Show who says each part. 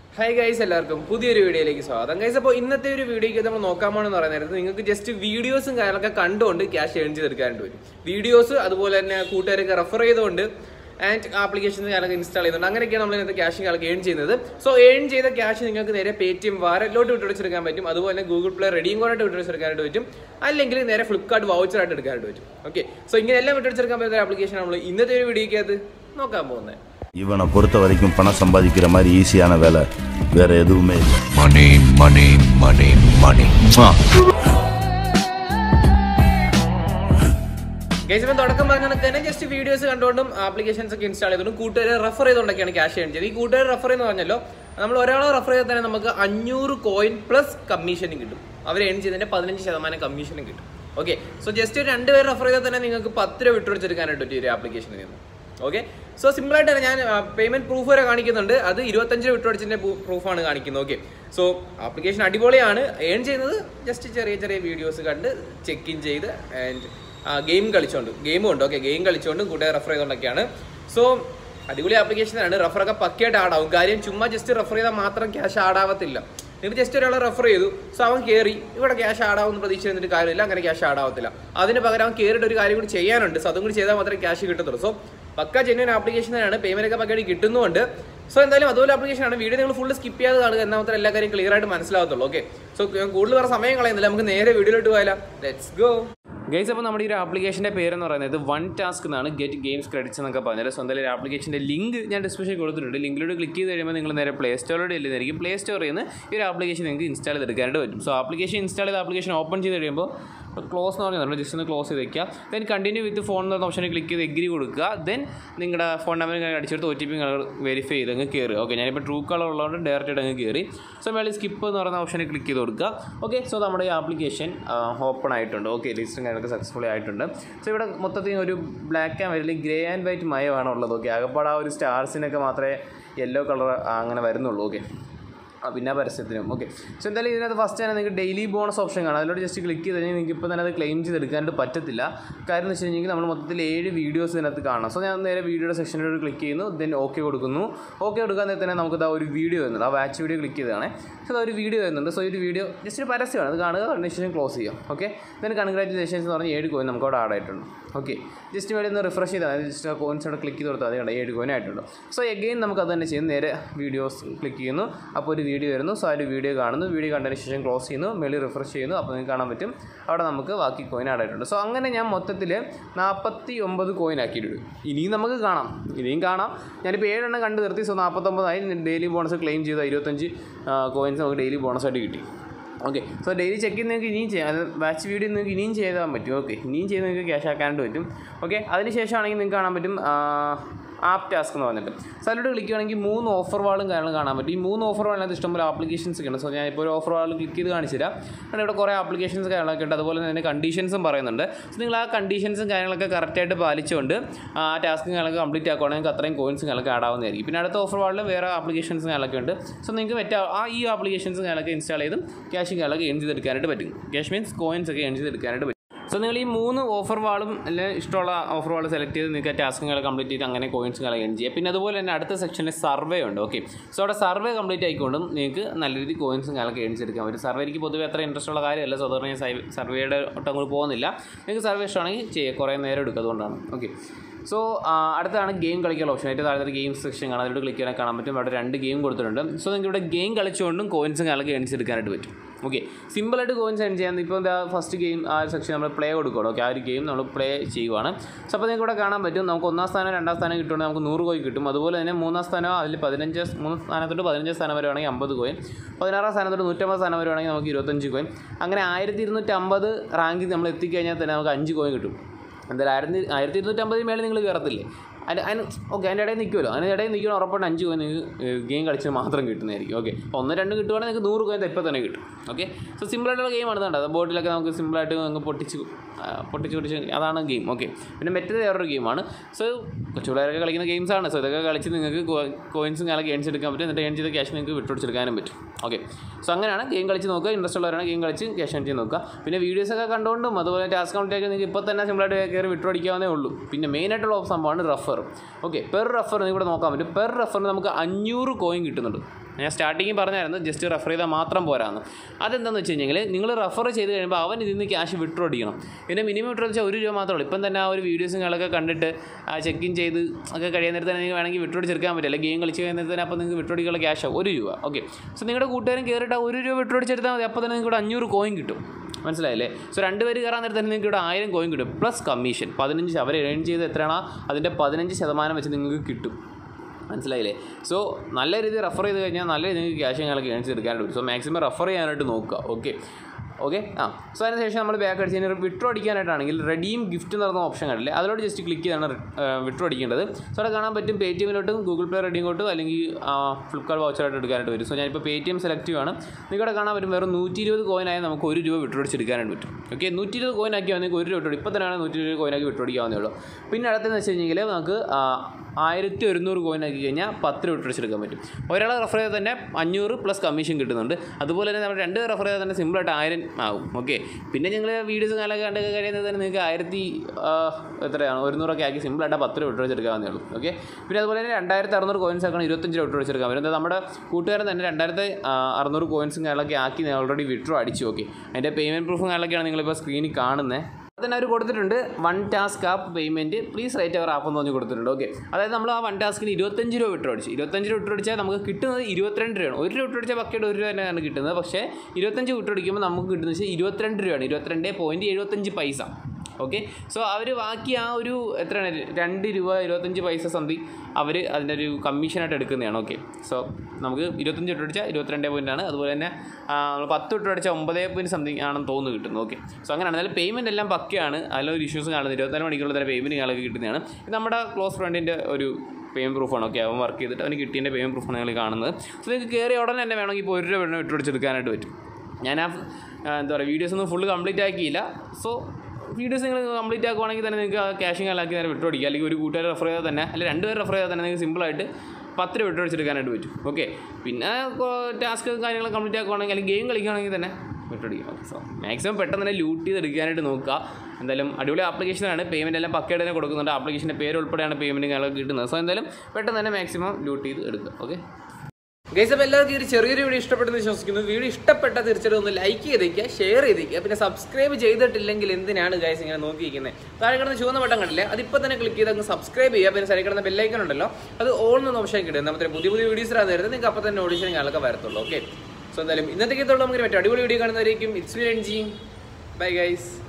Speaker 1: Hi guys എല്ലാവർക്കും പുതിയൊരു വീഡിയോയിലേക്ക് സ്വാഗതം ഗൈസ് അപ്പോൾ ഇന്നത്തെ ഒരു വീഡിയോയ്ക്ക് നമ്മൾ നോക്കാൻ പോകണമെന്ന് പറയുന്ന നേരത്ത് നിങ്ങൾക്ക് ജസ്റ്റ് വീഡിയോസും കാര്യങ്ങളൊക്കെ കണ്ടുകൊണ്ട് ക്യാഷ് ഏൺ ചെയ്തെടുക്കാനായിട്ട് വരും വീഡിയോസ് അതുപോലെ തന്നെ കൂട്ടുകാരൊക്കെ റെഫർ ചെയ്തുകൊണ്ട് ആൻഡ് ആപ്ലിക്കേഷൻ കാര്യങ്ങളൊക്കെ ഇൻസ്റ്റാൾ ചെയ്യുന്നുണ്ട് അങ്ങനെയൊക്കെയാണ് നമ്മൾ ഇന്നത്തെ ക്യാഷ് കാര്യങ്ങളൊക്കെ ഏൺ ചെയ്യുന്നത് സോ ഏൺ ചെയ്ത ക്യാഷ് നിങ്ങൾക്ക് നേരെ പേ ടി എം വാരലോട്ട് വിട്ടുവെച്ചെടുക്കാൻ പറ്റും അതുപോലെ തന്നെ ഗൂഗിൾ പ്ലേ റെഡിയും കോണായിട്ട് വിട്ടുവെച്ചെടുക്കാനായിട്ട് പറ്റും അല്ലെങ്കിൽ നേരെ ഫ്ലിപ്കാർട്ട് വൗച്ചറായിട്ട് എടുക്കാനായിട്ട് പറ്റും ഓക്കെ സോ ഇങ്ങനെ എല്ലാം വിട്ടുവെച്ചെടുക്കാൻ പറ്റുന്ന ആപ്ലിക്കേഷൻ നമ്മൾ ഇന്നത്തെ ഒരു വീഡിയോയ്ക്കകത്ത് നോക്കാൻ പോകുന്നത്
Speaker 2: இவனை பொறுத்த வரைக்கும் பணம் சம்பாதிக்கிற மாதிரி ஈஸியான வேலை வேற எதுவுமே இல்லை
Speaker 3: Money, money, money, money. Mwah.
Speaker 1: Guys ഇപ്പം തുടക്കം പറഞ്ഞ കണക്ക് തന്നെ ജസ്റ്റ് വീഡിയോസ് കണ്ടുകൊണ്ടും ആപ്ലിക്കേഷൻസ് ഒക്കെ ഇൻസ്റ്റാൾ ചെയ്തുകൊണ്ടും കൂട്ടുകാരെ റെഫർ ചെയ്തുകൊണ്ടൊക്കെയാണ് ക്യാഷ് ഏൺ ചെയ്തത് ഈ കൂട്ടുകാരെ റെഫർ എന്ന് പറഞ്ഞല്ലോ നമ്മൾ ഒരാളെ റെഫർ ചെയ്താൽ തന്നെ നമുക്ക് അഞ്ഞൂറ് കോയിൻ പ്ലസ് കമ്മീഷനും കിട്ടും അവർ ഏൺ ചെയ്തതിന്റെ പതിനഞ്ച് ശതമാനം കമ്മീഷനും കിട്ടും ഓക്കെ സോ ജസ്റ്റ് ഒരു രണ്ട് പേര് റെഫർ ചെയ്താൽ തന്നെ നിങ്ങൾക്ക് പത്ത് രൂപ വിട്ടുകൊടുച്ചെടുക്കാനായിട്ട് പറ്റും ഈ ഒരു ആപ്ലിക്കേഷനിൽ നിന്ന് ഓക്കെ സോ സിമ്പിൾ ആയിട്ട് തന്നെ ഞാൻ പേയ്മെന്റ് പ്രൂഫ് വരെ കാണിക്കുന്നുണ്ട് അത് ഇരുപത്തഞ്ച് രൂപ വിട്ടുകൊടുച്ചതിന്റെ പ്രൂഫാണ് കാണിക്കുന്നത് ഓക്കെ സോ ആപ്ലിക്കേഷൻ അടിപൊളിയാണ് ഏൺ ചെയ്യുന്നത് ജസ്റ്റ് ചെറിയ ചെറിയ വീഡിയോസ് കണ്ട് ചെക്ക് ഇൻ ചെയ്ത് ആൻഡ് ഗെയിം കളിച്ചോണ്ട് ഗെയിമും ഉണ്ട് ഓക്കെ ഗെയിം കളിച്ചോണ്ട് കൂട്ടുകാർ റെഫർ ചെയ്തുകൊണ്ടൊക്കെയാണ് സോ അടിപൊളി ആപ്ലിക്കേഷനാണ് റെഫറൊക്കെ പക്കയായിട്ട് ആടാവും കാര്യം ചുമ്മാ ജസ്റ്റ് റെഫർ ചെയ്താൽ മാത്രം ക്യാഷ് ആടാവത്തില്ല നിങ്ങൾ ജസ്റ്റ് ഒരാളെ റെഫർ ചെയ്തു സോ അവൻ കയറി ഇവിടെ ക്യാഷ് ആടാവുന്ന പ്രതീക്ഷ എന്നിട്ട് കാര്യമില്ല അങ്ങനെ ക്യാഷ് ആടാവത്തില്ല അതിന് പകരം അവൻ കയറിയിട്ട് ഒരു കാര്യം കൂടി ചെയ്യാനുണ്ട് സോ അതും കൂടി ചെയ്താൽ മാത്രമേ ക്യാഷ് കിട്ടത്തുള്ളൂ സോ പക്ക ജെന്യൻ ആപ്ലിക്കേഷൻ തന്നെയാണ് പേയ്മെന്റ് ഒക്കെ പക്കയായിട്ട് കിട്ടുന്നുണ്ട് സോ എന്തായാലും അതുപോലെ ആപ്ലിക്കേഷൻ ആണ് വീഡിയോ നിങ്ങൾ ഫുള്ള് സ്കിപ്പ് ചെയ്യാതെ കാണുക എന്നാൽ മാത്രമേ എല്ലാ കാര്യം ക്ലിയർ ആയിട്ട് മനസ്സിലാവത്തുള്ളൂ ഓക്കെ സോ കൂടുതൽ വേറെ സമയം കളയുന്നില്ല നമുക്ക് നേരെ വീഡിയോയിലോട്ട് പോയാലോ ലെറ്റ്സ് ഗോ ഗൈസ് അപ്പോൾ നമ്മുടെ ഈ ഒരു ആപ്ലിക്കേഷൻ്റെ പേരെന്ന് പറയുന്നത് വൺ ടാസ്ക് എന്നാണ് ഗെറ്റ് ഗെയിംസ് ക്രെഡിറ്റ്സ് എന്നൊക്കെ പറഞ്ഞത് സ്വന്തം ഒരു ആപ്ലിക്കേഷൻ്റെ ലിങ്ക് ഞാൻ ഡിസ്ക്രിപ്ഷൻ കൊടുത്തിട്ടുണ്ട് ലിങ്കിലൂടെ ക്ലിക്ക് ചെയ്ത് കഴിയുമ്പോൾ നിങ്ങൾ നേരെ പ്ലേ സ്റ്റോറിലൂടെ ഇല്ലായിരിക്കും പ്ലേ സ്റ്റോറിൽ നിന്ന് ഈ ഒരു ആപ്ലിക്കേഷൻ നിങ്ങൾക്ക് ഇൻസ്റ്റാൾ ചെയ്തെടുക്കാനായിട്ട് പറ്റും സോ ആപ്ലിക്കേഷൻ ഇൻസ്റ്റാൾ ചെയ്ത ആപ്ലിക്കേഷൻ ഓപ്പൺ ചെയ്ത് കഴിയുമ്പോൾ ക്ലോസ് എന്ന് പറഞ്ഞാൽ ജസ്റ്റ് ഒന്ന് ക്ലോസ് ചെയ്ത് വെക്കുക ദെൻ കണ്ടിന്യൂ വിത്ത് ഫോൺ എന്ന് പറഞ്ഞ ഓപ്ഷനിൽ ക്ലിക്ക് ചെയ്ത് എഗ്രി കൊടുക്കുക ദെൻ നിങ്ങളുടെ ഫോൺ നമ്പർ അടിച്ചെടുത്ത് ഒ ടി പി വെരിഫൈ ചെയ്ത് അങ്ങ് കയറുക ഓക്കെ ഞാനിപ്പോൾ ട്രൂ കളർ ഉള്ളതുകൊണ്ട് ഡയറക്റ്റ് ആയിട്ട് അങ്ങ് കയറി സോ മേളിൽ സ്കിപ്പ് എന്ന് പറയുന്ന ഓപ്ഷനിൽ ക്ലിക്ക് ചെയ്ത് കൊടുക്കുക ഓക്കെ സോ നമ്മുടെ ഈ ആപ്ലിക്കേഷൻ ഓപ്പൺ ആയിട്ടുണ്ട് ഓക്കെ രജിസ്റ്ററും കാര്യങ്ങളൊക്കെ സക്സസ്ഫുള്ളി ആയിട്ടുണ്ട് സോ ഇവിടെ മൊത്തത്തിൽ ഒരു black and white grey and white മയമാണ് ഉള്ളത് ഓക്കെ ആകപ്പാട് ആ ഒരു സ്റ്റാർസിനൊക്കെ മാത്രമേ യെല്ലോ കളർ അങ്ങനെ വരുന്നുള്ളൂ ഓക്കെ ആ പിന്നെ ആ പരസ്യത്തിനും ഓക്കെ സോ എന്തായാലും ഇതിനകത്ത് ഫസ്റ്റ് തന്നെ നിങ്ങൾക്ക് ഡെയിലി ബോണസ് ഓപ്ഷൻ കാണാം അതിലോട്ട് ജസ്റ്റ് ക്ലിക്ക് ചെയ്ത് കഴിഞ്ഞാൽ നിങ്ങൾക്ക് ഇപ്പോൾ തന്നെ അത് ക്ലെയിം ചെയ്തെടുക്കാനായിട്ട് പറ്റത്തില്ല കാര്യം എന്ന് വെച്ച് കഴിഞ്ഞാൽ നമ്മൾ മൊത്തത്തിൽ ഏഴ് വീഡിയോസ് ഇതിനകത്ത് കാണാം സോ ഞാൻ നേരെ വീഡിയോയുടെ സെക്ഷനിലോട്ട് ക്ലിക്ക് ചെയ്യുന്നു ദെൻ ഓക്കെ കൊടുക്കുന്നു ഓക്കെ കൊടുക്കാൻ നേരത്തെ തന്നെ നമുക്ക് ഇതാ ഒരു വീഡിയോ വരുന്നുണ്ട് ആ വാച്ച് വീഡിയോ ക്ലിക്ക് ചെയ്തതാണ് സോ അതാ ഒരു വീഡിയോ വരുന്നുണ്ട് സോ ഈ ഒരു വീഡിയോ ജസ്റ്റ് ഒരു പരസ്യമാണ് അത് കാണുക കണ്ടീഷൻ ക്ലോസ് ചെയ്യാം ഓക്കെ ദെൻ കൺഗ്രാറ്റുലേഷൻസ് എന്ന് പറഞ്ഞാൽ ഏഴ് കോയിൻ നമുക്ക് അവിടെ ആഡ് ആയിട്ടുണ്ട് ഓക്കെ ജസ്റ്റ് വേണ്ടി ഒന്ന് റിഫ്രഷ് ചെയ്താൽ അതായത് ജസ്റ്റ് ആ കോയിൻസ് അവിടെ ക്ലിക്ക് ചെയ്ത് കൊടുത്താൽ അത് ഏഴ് കോയിൻ ആയിട്ടുണ്ട് സോ എഗെയിൻ നമുക്ക് അത് തന്നെ ചെയ്യുന്നു നേരെ വീഡിയോസ് ക്ലിക്ക് ചെയ്യുന്നു അപ്പോൾ ഒരു വീഡിയോ വരുന്നു സോ ആ ഒരു വീഡിയോ കാണുന്നു വീഡിയോ കണ്ടതിന് ശേഷം ക്ലോസ് ചെയ്യുന്നു മേളിൽ റിഫ്രഷ് ചെയ്യുന്നു അപ്പോൾ നിങ്ങൾക്ക് കാണാൻ പറ്റും അവിടെ നമുക്ക് ബാക്കി കോയിൻ ആഡ് ആയിട്ടുണ്ട് സോ അങ്ങനെ ഞാൻ മൊത്തത്തിൽ നാൽപ്പത്തി ഒമ്പത് കോയിൻ ആക്കിയിട്ടുണ്ട് ഇനിയും നമുക്ക് കാണാം ഇനിയും കാണാം ഞാനിപ്പോൾ ഏഴെണ്ണം കണ്ട് നിർത്തി സോ നാൽപ്പത്തൊമ്പതായി ഡെയിലി ബോണസ് ക്ലെയിം ചെയ്ത ഇരുപത്തഞ്ച് കോയിൻസ് നമുക്ക് ഡെയിലി ബോണസായിട്ട് കിട്ടി ഓക്കെ സോ ഡെയിലി ചെക്ക് ചെയ്ത് നിങ്ങൾക്ക് ഇനിയും ചെയ്യാം അത് വാച്ച് വീഡിയോ നിങ്ങൾക്ക് ഇനിയും ചെയ്താൽ പറ്റും ഓക്കെ ഇനിയും ചെയ്ത് നിങ്ങൾക്ക് ക്യാഷ് ആക്കാനായിട്ട് പറ്റും ഓക്കെ അതിന് ശേഷമാണെങ്കിൽ നിങ്ങൾക്ക് കാണാൻ പറ്റും ആപ്പ് ടാസ്ക് എന്ന് പറഞ്ഞിട്ട് സോ അതിലോട്ട് ക്ലിക്ക് ചെയ്യുകയാണെങ്കിൽ മൂന്ന് ഓഫർ വാളും കാര്യങ്ങളും കാണാൻ പറ്റും ഈ മൂന്ന് ഓഫർ വാളിനകത്ത് ഇഷ്ടംപോലെ ആപ്ലിക്കേഷൻസ് ഒക്കെ ഉണ്ട് സോ ഞാൻ ഇപ്പോൾ ഒരു ഓഫർ വാൾ ക്ലിക്ക് ചെയ്ത് കാണിച്ചു തരാം കാരണം ഇവിടെ കുറേ ആപ്ലിക്കേഷൻസ് കാര്യങ്ങളൊക്കെ ഉണ്ട് അതുപോലെ തന്നെ കണ്ടീഷൻസും പറയുന്നുണ്ട് സോ നിങ്ങൾ ആ കണ്ടീഷൻസും കാര്യങ്ങളൊക്കെ കറക്റ്റായിട്ട് പാലിച്ചുകൊണ്ട് ആ ടാസ്കും കാര്യങ്ങളൊക്കെ കംപ്ലീറ്റ് ആക്കുകയാണെങ്കിൽ നിങ്ങൾക്ക് അത്രയും കോയിൻസും കാര്യങ്ങളൊക്കെ ആഡ് ആവുന്നതായിരിക്കും പിന്നെ അടുത്ത ഓഫർ വാളിൽ വേറെ ആപ്ലിക്കേഷൻസ് കാര്യങ്ങളൊക്കെ ഉണ്ട് സോ നിങ്ങൾക്ക് മറ്റേ ആ ഈ ആപ്ലിക്കേഷൻസ് കാര്യങ്ങളൊക്കെ ഇൻസ്റ്റാൾ ചെയ്തും ക്യാഷും കാര്യങ്ങളൊക്കെ ഏൺ ചെയ്തെടുക്കാനായിട്ട് പറ്റും ക്യാഷ് മീൻസ് കോയിൻസ് ഒക്കെ ഏൺ ചെയ്തെടുക്കാനായിട്ട് പറ്റും സോ നിങ്ങൾ ഈ മൂന്ന് ഓഫർ വാളും അല്ലെങ്കിൽ ഇഷ്ടമുള്ള ഓഫർ വാൾ സെലക്ട് ചെയ്ത് നിങ്ങൾക്ക് ടാസ്കുകൾ കംപ്ലീറ്റ് ചെയ്ത് അങ്ങനെ കോയിൻസ് കളയാൻ ഏൺ ചെയ്യുക പിന്നെ അതുപോലെ തന്നെ അടുത്ത സെക്ഷനിൽ സർവേ ഉണ്ട് ഓക്കെ സോ അവിടെ സർവേ കംപ്ലീറ്റ് ആയിക്കൊണ്ടും നിങ്ങൾക്ക് നല്ല രീതിയിൽ കോയിൻസും കാലൊക്കെ ഏൺ ചെയ്തെടുക്കാൻ പറ്റും സർവേക്ക് പൊതുവെ അത്ര ഇൻട്രസ്റ്റ് ഉള്ള കാര്യമല്ല സോ അതുകൊണ്ട് ഞാൻ സർവേയുടെ ഒട്ടും അങ്ങോട്ട് പോകുന്നില്ല നിങ്ങൾക്ക് സർവേ ഇഷ്ടമാണെങ്കിൽ ചെയ്യുക കുറേ നേരം എടുക്കും അതുകൊണ്ടാണ് ഓക്കെ സോ അടുത്താണ് ഗെയിം കളിക്കാനുള്ള ഓപ്ഷൻ ഏറ്റവും താഴത്തെ ഗെയിം സെക്ഷൻ കാണാം അതിലോട്ട് ക്ലിക്ക് ചെയ്യാൻ കാണാൻ പറ്റും അവിടെ രണ്ട് ഗെയിം കൊടുത്തിട്ടുണ്ട് സോ നിങ്ങൾക്ക് ഇവിടെ ഗെയിം കളിച്ചുകൊണ്ടും കോയിൻസും കാലൊക്കെ എണിച്ചെടുക്കാനായിട്ട് പറ്റും ഓക്കെ സിമ്പിളായിട്ട് കോയിൻസ് എൺ ചെയ്യാൻ ഇപ്പോൾ എന്താ ഫസ്റ്റ് ഗെയിം ആ സെക്ഷൻ നമ്മൾ പ്ലേ കൊടുക്കണം ഓക്കെ ആ ഒരു ഗെയിം നമ്മൾ പ്ലേ ചെയ്യുവാണ് സോ അപ്പോൾ നിങ്ങൾക്ക് ഇവിടെ കാണാൻ പറ്റും നമുക്ക് ഒന്നാം സ്ഥാനം രണ്ടാം സ്ഥാനം കിട്ടുകയാണെങ്കിൽ നമുക്ക് നൂറ് കോയിൻ കിട്ടും അതുപോലെ തന്നെ മൂന്നാം സ്ഥാനം അതിൽ പതിനഞ്ച് മൂന്ന് സ്ഥാനത്തോട്ട് പതിനഞ്ച് സ്ഥാനം വരുവാണെങ്കിൽ അമ്പത് കോയിൻ പതിനാറാം സ്ഥാനത്തോട്ട് നൂറ്റമ്പത് സ്ഥാനം വരുവാണെങ്കിൽ നമുക്ക് ഇരുപത്തഞ്ച് കോയിൻ അങ്ങനെ ആയിരത്തി ഇരുന്നൂറ്റമ്പത് റാങ്കിൽ നമ്മൾ എത്തിക്കഴിഞ്ഞാൽ തന്നെ നമുക്ക് അഞ്ച് കോയിൻ കിട്ടും എന്തായാലും ആയിരത്തി ആയിരത്തി ഇരുന്നൂറ്റമ്പതിന് മേളിൽ നിങ്ങൾ കയറത്തില്ലേ അതിന് അതിന് ഓക്കെ അതിൻ്റെ ഇടയിൽ നിൽക്കുമല്ലോ അതിന് ഇടയിൽ നിൽക്കണം ഉറപ്പായിട്ട് അഞ്ച് കോയിൻ നിങ്ങൾക്ക് ഗെയിം കളിച്ച് മാത്രം കിട്ടുന്നതായിരിക്കും ഓക്കെ അപ്പോൾ ഒന്ന് രണ്ട് കിട്ടുവാണെങ്കിൽ നിങ്ങൾക്ക് നൂറ് കോയിൻ ഇപ്പോൾ തന്നെ കിട്ടും ഓക്കെ സോ സിമ്പിളായിട്ടുള്ള ഗെയിമാണ് കണ്ടത് ബോട്ടിലൊക്കെ നമുക്ക് സിമ്പിളായിട്ട് നമുക്ക് പൊട്ടിച്ച് ആ, പൊട്ടിച്ച് പൊട്ടിച്ച് അതാണ് ഗെയിം ഓക്കെ പിന്നെ മറ്റേത് വേറൊരു ഗെയിമാണ് സോ കൊച്ചു പിള്ളേരൊക്കെ കളിക്കുന്ന ഗെയിംസാണ് സോ ഇതൊക്കെ കളിച്ച് നിങ്ങൾക്ക് കോയിൻസും കാലൊക്കെ ഏൺസ് എടുക്കാൻ പറ്റും എന്നിട്ട് ഏൺ ചെയ്ത ക്യാഷ് നിങ്ങൾക്ക് വിട്ടുപിടിച്ചെടുക്കാനും പറ്റും ഓക്കെ സോ അങ്ങനെയാണ് ഗെയിം കളിച്ച് നോക്കുക ഇൻട്രസ്റ്റ് ഉള്ളവരാണ് ഗെയിം കളിച്ച് ക്യാഷ് ഏൺ ചെയ്ത് നോക്കുക പിന്നെ വീഡിയോസൊക്കെ കണ്ടുകൊണ്ടും അതുപോലെ ടാസ്ക് കൗണ്ടിലേക്ക് നിങ്ങൾക്ക് ഇപ്പോൾ തന്നെ സിമ്പിളായിട്ട് കയറി വിട്ടുപിടിക്കാവുന്നേ ഉള്ളൂ പിന്നെ മെയിനായിട്ടുള്ള സംഭവമാണ് റഫർ ഓക്കെ പെർ റഫർ ഇവിടെ നോക്കാൻ പറ്റും പെർ റഫറിന് നമുക്ക് അഞ്ഞൂറ് കോയിൻ കിട്ടുന്നുണ്ട് ഞാൻ സ്റ്റാർട്ടിങ്ങിൽ പറഞ്ഞായിരുന്നു ജസ്റ്റ് റെഫർ ചെയ്താൽ മാത്രം പോരാന്ന് അതെന്താണെന്ന് വെച്ച് കഴിഞ്ഞാൽ നിങ്ങൾ റെഫർ ചെയ്ത് കഴിയുമ്പോൾ അവൻ ഇതിൽ നിന്ന് ക്യാഷ് വിഡ്രോ അടിക്കണം പിന്നെ മിനിമം വിഡ്രോ വെച്ചാൽ ഒരു രൂപ മാത്രമേ ഉള്ളൂ ഇപ്പം തന്നെ ആ ഒരു വീഡിയോസും കളൊക്കെ കണ്ടിട്ട് ചെക്ക് ഇൻ ചെയ്ത് ഒക്കെ കഴിയുന്ന നേരത്തെ നിങ്ങൾക്ക് വേണമെങ്കിൽ വിഡ്രോ അടിച്ചെടുക്കാൻ പറ്റില്ല ഗെയിം കളിച്ച് കഴിയുന്ന നേരത്തെ അപ്പോൾ നിങ്ങൾക്ക് വിഡ്രോ അടിക്കാനുള്ള ക്യാഷ് ആവും ഒരു രൂപ ഓക്കെ സോ നിങ്ങളുടെ കൂട്ടുകാരൻ കയറിയിട്ട് ആ ഒരു രൂപ വിഡ്രോ അടിച്ചെടുത്താൽ മതി അപ്പോൾ തന്നെ നിങ്ങൾക്ക് ഇവിടെ അഞ്ഞൂറ് കോയിൻ കിട്ടും മനസ്സിലായില്ലേ സോ രണ്ട് പേര് കയറാൻ നേരത്തെ തന്നെ നിങ്ങൾക്ക് ഇവിടെ ആയിരം കോയിൻ കിട്ടും പ്ലസ് കമ്മീഷൻ പതിനഞ്ച് അവർ ഏൺ ചെയ്ത് എത്രയാണോ അതിൻ്റെ പതിനഞ്ച് ശതമാനം വെച്ച് നിങ്ങൾക്ക് കിട്ടും മനസ്സിലായില്ലേ സോ നല്ല രീതിയിൽ റെഫർ ചെയ്ത് കഴിഞ്ഞാൽ നല്ല രീതിയിൽ നിങ്ങൾക്ക് ക്യാഷ് ഞങ്ങൾക്ക് ഏൺ ചെയ്തെടുക്കാനായിട്ട് പറ്റും സോ മാക്സിമം റെഫർ ചെയ്യാനായിട്ട് നോക്കുക ഓക്കെ ഓക്കെ ആ സോ അതിന് ശേഷം നമ്മൾ ബാക്ക് അടിച്ച് കഴിഞ്ഞാൽ വിട്രോ അടിക്കാനായിട്ടാണെങ്കിൽ റെഡീം ഗിഫ്റ്റ് എന്ന് പറഞ്ഞ ഓപ്ഷൻ കണ്ടില്ലേ അതിലോട്ട് ജസ്റ്റ് ക്ലിക്ക് ചെയ്താണ് വിട്രോ അടിക്കേണ്ടത് സോ അവിടെ കാണാൻ പറ്റും പേ ടി എമ്മിലോട്ടും ഗൂഗിൾ പേ റെഡിങ്ങോട്ടും അല്ലെങ്കിൽ ഫ്ലിപ്കാർട്ട് വൗച്ചറായിട്ട് എടുക്കാനായിട്ട് വരും സോ ഞാനിപ്പോൾ പേ ടി എം സെലക്ട് ചെയ്യുവാണ് നിങ്ങളുടെ കാണാൻ പറ്റും വെറും നൂറ്റി ഇരുപത് കോയിനായി നമുക്ക് ഒരു രൂപ വിട്രോ അടിച്ചെടുക്കാനായിട്ട് പറ്റും ഓക്കെ നൂറ്റി ഇരുപത് കോയിൻ ആക്കി വന്നെങ്കിൽ ഒരു രൂപ വിട്രോ ഇപ്പോൾ തന്നെയാണ് നൂറ്റി ഇരുപത് കോയിനാക്കി വിട്രോ അടിക്കാവുന്നേ ഉള്ളൂ പിന്നെ അടുത്തെന്ന് വെച്ച് കഴിഞ്ഞാൽ നമുക്ക് ആ, ആയിരത്തി ഒരുന്നൂറ് കോയിൻ ആക്കി കഴിഞ്ഞാൽ പത്ത് രൂപ വിട്രോ അടിച്ചെടുക്കാൻ പറ്റും ഒരാളെ റെഫർ ചെയ്താൽ തന്നെ അഞ്ഞൂറ് പ്ലസ് കമ്മീഷൻ കിട്ടുന്നുണ്ട് അതുപോലെ തന്നെ നമ്മൾ രണ്ട് റെഫർ ചെയ്താൽ തന്നെ സിമ്പിളായിട്ട് ആയിരം ആവും ഓക്കെ പിന്നെ ഞങ്ങൾ വീഡിയോസ് കാലൊക്കെ കണ്ട് കഴിയുന്നത് തന്നെ നിങ്ങൾക്ക് ആയിരത്തി ആ, എത്രയാണ് ഒരുന്നൂറൊക്കെ ആക്കി സിമ്പിളായിട്ട് പത്ത് രൂപ വിട്രോ അടിച്ചെടുക്കാവുന്നേ ഉള്ളൂ ഓക്കെ പിന്നെ അതുപോലെ തന്നെ രണ്ടായിരത്തി അറുന്നൂറ് കോയിൻസ് ആക്കണം ഇരുപത്തഞ്ച് രൂപ വിട്രോ അടിച്ചെടുക്കാൻ പറ്റും നമ്മുടെ കൂട്ടുകാരൻ തന്നെ രണ്ടായിരത്തി ആ, അറുന്നൂറ് കോയിൻസും കാര്യങ്ങളൊക്കെ ആക്കി ഓൾറെഡി വിട്രോ അടിച്ചു ഓക്കെ അതിൻ്റെ പേയ്മെൻറ്റ് പ്രൂഫും കാര്യങ്ങളൊക്കെയാണ് നിങ്ങളിപ്പോൾ സ്ക്രീനിൽ കാണുന്നത് തന്നെ അവർ കൊടുത്തിട്ടുണ്ട് one task app payment please rate അവർ ആപ്പ് എന്ന് പറഞ്ഞ് കൊടുത്തിട്ടുണ്ട് ഓക്കെ അതായത് നമ്മൾ ആ വൺ ടാസ്കിന് ഇരുപത്തഞ്ച് രൂപ വിട്ടു അടിച്ചു ഇരുപത്തഞ്ച് രൂപ വിട്ടു അടിച്ചാൽ നമുക്ക് കിട്ടുന്നത് ഇരുപത്തിരണ്ട് രൂപയാണ് ഒരു രൂപ വിട്ടു അടിച്ചാൽ ബക്കറ്റ് ഒരു രൂപ തന്നെയാണ് കിട്ടുന്നത് പക്ഷേ ഇരുപത്തഞ്ച് വിട്ടു അടിക്കുമ്പോൾ നമുക്ക് കിട്ടുന്നത് വെച്ചാൽ ഇരുപത്തിരണ്ട് രൂപയാണ് ഇരുപത്തിരണ്ട് പോയിൻറ്റ് എഴുപത്തഞ്ച് പൈസ ഓക്കെ സോ അവർ ബാക്കി ആ ഒരു എത്രയാണ് രണ്ട് രൂപ ഇരുപത്തഞ്ച് പൈസ സംതിങ് അവർ അതിൻ്റെ ഒരു കമ്മീഷനായിട്ട് എടുക്കുന്നതാണ് ഓക്കെ സോ നമുക്ക് ഇരുപത്തഞ്ച് ഇട്ട് അടിച്ചാൽ ഇരുപത്തിരണ്ട് പോയിൻ്റ് ആണ് അതുപോലെ തന്നെ ആ, നമ്മൾ പത്ത് ഇട്ട് അടിച്ചാൽ ഒമ്പത് പോയിൻറ്റ് സംതിങ് ആണെന്ന് തോന്നുന്നു കിട്ടുന്നത് ഓക്കെ സോ അങ്ങനെയാണ് എന്നാലും പേയ്മെൻറ്റ് എല്ലാം പക്കയാണ് അതിലൊരു ഇഷ്യൂസ് കാണുന്നത് ഇരുപത്തിനാല് മണിക്കുള്ള തന്നെ പേയ്മെൻറ്റ് ഞങ്ങൾക്ക് കിട്ടുന്നതാണ് ഇത് നമ്മുടെ ക്ലോസ് ഫ്രണ്ടിൻ്റെ ഒരു പേയ്മെൻറ്റ് പ്രൂഫാണ് ഓക്കെ അവൻ വർക്ക് ചെയ്തിട്ട് അവന് കിട്ടിയതിൻ്റെ പേയ്മെൻറ്റ് പ്രൂഫാണ് നിങ്ങൾ കാണുന്നത് സോ നിങ്ങൾക്ക് കയറി ഉടനെ തന്നെ വേണമെങ്കിൽ ഇപ്പോൾ ഒരു രൂപ വേണം ഇട്ട് അടിച്ചെടുക്കാനായിട്ട് പറ്റും ഞാൻ ആ ആ, എന്താ പറയുക വീഡിയോസ് ഒന്നും ഫുള്ള് കംപ്ലീറ്റ് ആക്കിയില്ല സോ വീഡിയോസ് നിങ്ങൾ കംപ്ലീറ്റ് ആക്കുവാണെങ്കിൽ തന്നെ നിങ്ങൾക്ക് ആ ക്യാഷും കാലാക്കി നേരെ വിട്ടു അടിക്കുക അല്ലെങ്കിൽ ഒരു കൂട്ടുകാർ റെഫർ ചെയ്താൽ തന്നെ അല്ലെങ്കിൽ രണ്ട് പേര് റെഫർ ചെയ്താൽ തന്നെ നിങ്ങൾക്ക് സിമ്പിളായിട്ട് പത്ത് രൂപ വിട്ടു അടിച്ചെടുക്കാനായിട്ട് പറ്റും ഓക്കെ പിന്നെ ടാസ്ക് കാര്യങ്ങൾ കംപ്ലീറ്റ് ആക്കുവാണെങ്കിൽ അല്ലെങ്കിൽ ഗെയിം കളിക്കുകയാണെങ്കിൽ തന്നെ വിട്ടടിക്കാം സോ മാക്സിമം പെട്ടെന്ന് തന്നെ ലൂട്ട് ചെയ്ത് എടുക്കാനായിട്ട് നോക്കുക എന്തായാലും അടിപൊളി ആപ്ലിക്കേഷനാണ് പേയ്മെൻറ്റ് എല്ലാം പക്കയായിട്ട് തന്നെ കൊടുക്കുന്നുണ്ട് ആപ്ലിക്കേഷൻ്റെ പേര് ഉൾപ്പെടെയാണ് പേയ്മെൻറ്റ് കാര്യങ്ങളൊക്കെ കിട്ടുന്നത് സോ എന്തായാലും പെട്ടെന്ന് തന്നെ മാക്സിമം ലൂട്ട് ചെയ്ത് എടുക്കുക ഓക്കെ ഗൈസ് അപ്പോൾ എല്ലാവർക്കും ഈ ഒരു ചെറിയൊരു വീഡിയോ ഇഷ്ടപ്പെട്ടെന്ന് വിശ്വസിക്കുന്നു വീഡിയോ ഇഷ്ടപ്പെട്ട തീർച്ചയായിട്ടും ഒന്ന് ലൈക്ക് ചെയ്തേക്കുക ഷെയർ ചെയ്തേക്കുക പിന്നെ സബ്സ്ക്രൈബ് ചെയ്തിട്ടില്ലെങ്കിൽ എന്തിനാണ് ഗൈസ് ഇങ്ങനെ നോക്കിയിരിക്കുന്നത് താഴെ കിടന്ന് ചുവന്ന ബട്ടൺ കണ്ടില്ലേ അതിപ്പോൾ തന്നെ ക്ലിക്ക് ചെയ്ത് അങ്ങ് സബ്സ്ക്രൈബ് ചെയ്യുക പിന്നെ സൈഡിൽ കിടന്ന ബെല്ലൈക്കൺ ഉണ്ടല്ലോ അത് ഓൾ എന്ന് ഓപ്ഷൻ കിട്ടും നമ്മുടെ പുതിയ പുതിയ വീഡിയോസ് നേരത്തെ നിങ്ങൾക്ക് അപ്പോൾ തന്നെ ഓഡിഷൻ ഞങ്ങളൊക്കെ വരത്തുള്ളൂ ഓക്കെ സോ എന്തായാലും ഇന്നത്തേക്ക് നമുക്ക് മറ്റേ അടിപൊളി വീഡിയോ കാണുന്നതായിരിക്കും it's we Ranji bye guys